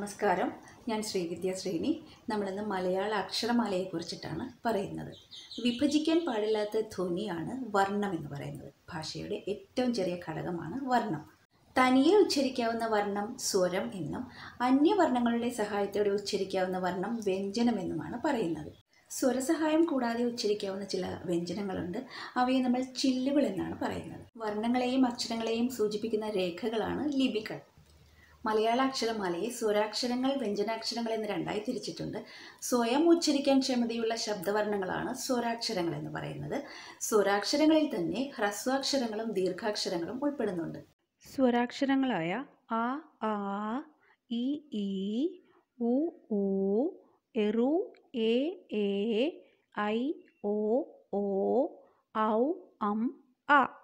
നമസ്കാരം ഞാൻ ശ്രീവിദ്യ ശ്രീനി നമ്മളിന്ന് മലയാള അക്ഷരമാലയെക്കുറിച്ചിട്ടാണ് പറയുന്നത് വിഭജിക്കാൻ പാടില്ലാത്ത ധ്വനിയാണ് വർണ്ണം എന്ന് പറയുന്നത് ഭാഷയുടെ ഏറ്റവും ചെറിയ ഘടകമാണ് വർണ്ണം തനിയെ ഉച്ചരിക്കാവുന്ന വർണ്ണം സ്വരം എന്നും അന്യവർണ്ണങ്ങളുടെ സഹായത്തോടെ ഉച്ചരിക്കാവുന്ന വർണ്ണം വ്യഞ്ജനം എന്നുമാണ് പറയുന്നത് സ്വരസഹായം കൂടാതെ ഉച്ചരിക്കാവുന്ന ചില വ്യഞ്ജനങ്ങളുണ്ട് അവയെ നമ്മൾ ചില്ലുകൾ എന്നാണ് പറയുന്നത് വർണ്ണങ്ങളെയും അക്ഷരങ്ങളെയും സൂചിപ്പിക്കുന്ന രേഖകളാണ് ലിപികൾ മലയാള അക്ഷരമാലയെ സ്വരാക്ഷരങ്ങൾ വ്യഞ്ജനാക്ഷരങ്ങൾ എന്ന് രണ്ടായി തിരിച്ചിട്ടുണ്ട് സ്വയം ഉച്ചരിക്കാൻ ക്ഷമതയുള്ള ശബ്ദവർണ്ണങ്ങളാണ് സ്വരാക്ഷരങ്ങൾ എന്ന് പറയുന്നത് സ്വരാക്ഷരങ്ങളിൽ തന്നെ ഹ്രസ്വാക്ഷരങ്ങളും ദീർഘാക്ഷരങ്ങളും ഉൾപ്പെടുന്നുണ്ട് സ്വരാക്ഷരങ്ങളായ ആ ആ ഇ ഈ ഉ ഊ എറു എ ഏ ഐ ഓ ഓ ഔ അം അ